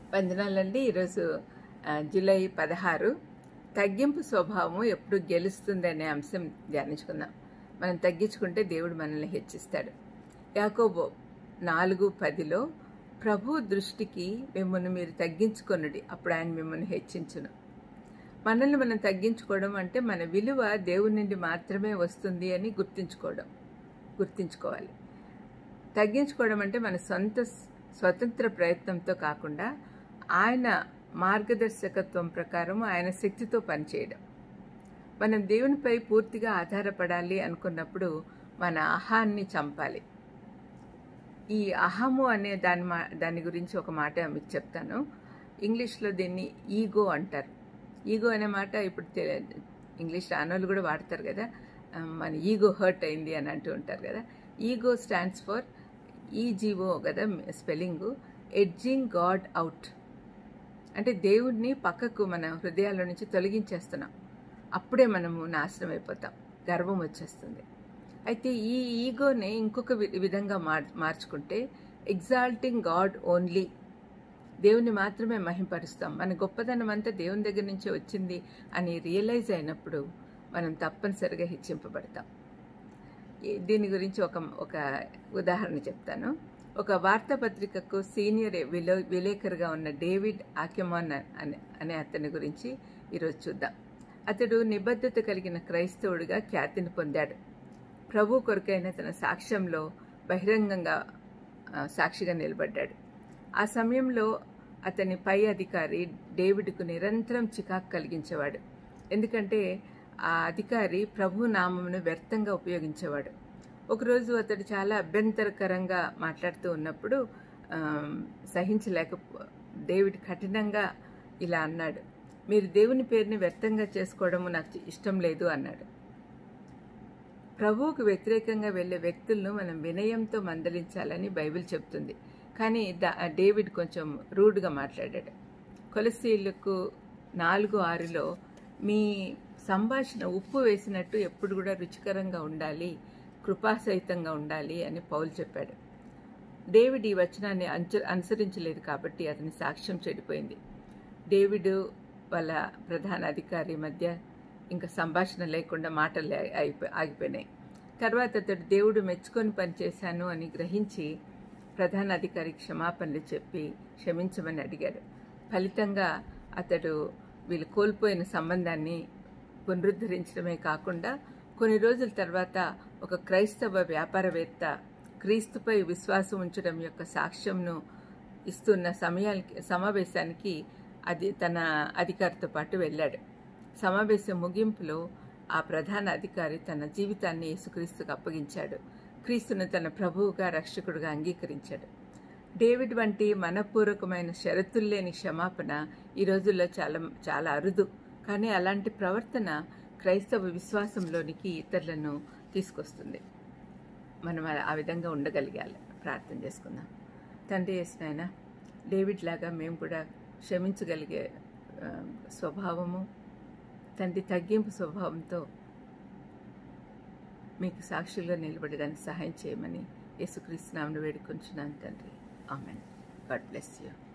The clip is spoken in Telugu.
వందనాలండి ఈరోజు ఆ, జూలై పదహారు తగ్గింపు స్వభావం ఎప్పుడు గెలుస్తుంది అనే అంశం ధ్యానించుకుందాం మనం తగ్గించుకుంటే దేవుడు మనల్ని హెచ్చిస్తాడు యాకోబో నాలుగు పదిలో ప్రభు దృష్టికి మిమ్మల్ని మీరు తగ్గించుకొనుడి అప్పుడు ఆయన మిమ్మల్ని హెచ్చించును మనల్ని మనం తగ్గించుకోవడం అంటే మన విలువ దేవుని నుండి మాత్రమే వస్తుంది అని గుర్తించుకోవడం గుర్తించుకోవాలి తగ్గించుకోవడం అంటే మన సొంత స్వతంత్ర ప్రయత్నంతో కాకుండా ఆయన మార్గదర్శకత్వం ప్రకారం ఆయన శక్తితో పనిచేయడం మనం దేవునిపై పూర్తిగా ఆధారపడాలి అనుకున్నప్పుడు మన అహాన్ని చంపాలి ఈ అహము అనే దాని మా దాని గురించి ఒక మాట మీకు చెప్తాను ఇంగ్లీష్లో దీన్ని ఈగో అంటారు ఈగో అనే మాట ఇప్పుడు తె- ఇంగ్లీష్ రానోళ్ళు కూడా వాడతారు కదా ఆ, మన ఈగో హర్ట్ అయింది అని అంటూ ఉంటారు కదా ఈగో స్టాండ్స్ ఫర్ ఈజీఓ కదా స్పెల్లింగ్ ఎడ్జింగ్ గాడ్ అవుట్ అంటే దేవుడిని పక్కకు మన హృదయాల నుంచి తొలగించేస్తున్నాం అప్పుడే మనము నాశనం అయిపోతాం గర్వం వచ్చేస్తుంది అయితే ఈ ఈగోని ఇంకొక వి- విధంగా మార్ మార్చుకుంటే ఎగ్జాల్టింగ్ గాడ్ ఓన్లీ దేవుని మాత్రమే మహింపరుస్తాం మన గొప్పదనం అంతా దేవుని దగ్గర నుంచే వచ్చింది అని రియలైజ్ అయినప్పుడు మనం తప్పనిసరిగా హెచ్చింపబడతాం ఈ- దీని గురించి ఒక ఒక ఉదాహరణ చెప్తాను ఒక వార్తాపత్రికకు సీనియర్ విలో విలేకరుగా ఉన్న డేవిడ్ ఆకెమాన్ అనే అనే అతని గురించి ఈరోజు చూద్దాం అతడు నిబద్ధత కలిగిన క్రైస్తవుడిగా ఖ్యాతిని పొందాడు ప్రభు కొరకైన తన సాక్ష్యంలో బహిరంగంగా ఆ, సాక్షిగా నిలబడ్డాడు ఆ సమయంలో అతని పై అధికారి డేవిడ్కు నిరంతరం చికాకు కలిగించేవాడు ఎందుకంటే ఆ అధికారి ప్రభు నామమును వ్యర్థంగా ఉపయోగించేవాడు ఒకరోజు అతడు చాలా అభ్యంతరకరంగా మాట్లాడుతూ ఉన్నప్పుడు ఆమ్, సహించలేక డేవిడ్ కఠినంగా ఇలా అన్నాడు మీరు దేవుని పేరుని వ్యర్థంగా చేసుకోవడము నాకు ఇష్టం లేదు అన్నాడు ప్రభువుకు వ్యతిరేకంగా వెళ్ళే వ్యక్తులను మనం వినయంతో మందలించాలని బైబిల్ చెప్తుంది కానీ దా డేవిడ్ కొంచెం రూడ్గా మాట్లాడాడు కొలసీలకు నాలుగు ఆరులో మీ సంభాషణ ఉప్పు వేసినట్టు ఎప్పుడు కూడా రుచికరంగా ఉండాలి కృపాసహితంగా ఉండాలి అని పౌలు చెప్పాడు డేవిడ్ ఈ వచనాన్ని అంచ అనుసరించలేదు కాబట్టి అతని సాక్ష్యం చెడిపోయింది డేవిడ్ వాళ్ళ ప్రధాన అధికారి మధ్య ఇంకా సంభాషణ లేకుండా మాటలు అయిపో ఆగిపోయినాయి తర్వాత అతడు దేవుడు మెచ్చుకొని పనిచేశాను అని గ్రహించి ప్రధాన అధికారి క్షమాపణలు చెప్పి క్షమించమని అడిగాడు ఫలితంగా అతడు వీళ్ళు కోల్పోయిన సంబంధాన్ని పునరుద్ధరించడమే కాకుండా కొన్ని రోజుల తర్వాత ఒక క్రైస్తవ వ్యాపారవేత్త క్రీస్తుపై విశ్వాసం ఉంచడం యొక్క సాక్ష్యంను ఇస్తున్న సమయానికి సమావేశానికి అది తన అధికారితో పాటు వెళ్ళాడు సమావేశం ముగింపులో ఆ ప్రధాన అధికారి తన జీవితాన్ని యేసుక్రీస్తుకు అప్పగించాడు క్రీస్తును తన ప్రభువుగా రక్షకుడుగా అంగీకరించాడు డేవిడ్ వంటి మనపూర్వకమైన షరతులు లేని క్షమాపణ ఈ రోజుల్లో చాలా చాలా అరుదు కానీ అలాంటి ప్రవర్తన క్రైస్తవ విశ్వాసంలోనికి ఇతరులను తీసుకొస్తుంది మనం ఆ- ఆ విధంగా ఉండగలిగాలి ప్రార్థన చేసుకుందాం తండ్రి చేసిన డేవిడ్ లాగా మేము కూడా క్షమించగలిగే ఆ, స్వభావము తండ్రి తగ్గింపు స్వభావంతో మీకు సాక్షులుగా నిలబడడానికి సహాయం చేయమని యేసుక్రీస్తు నామను వేడుకొంచున్నాను తండ్రి ఆమెన్ గాడ్ బ్లెస్ యూ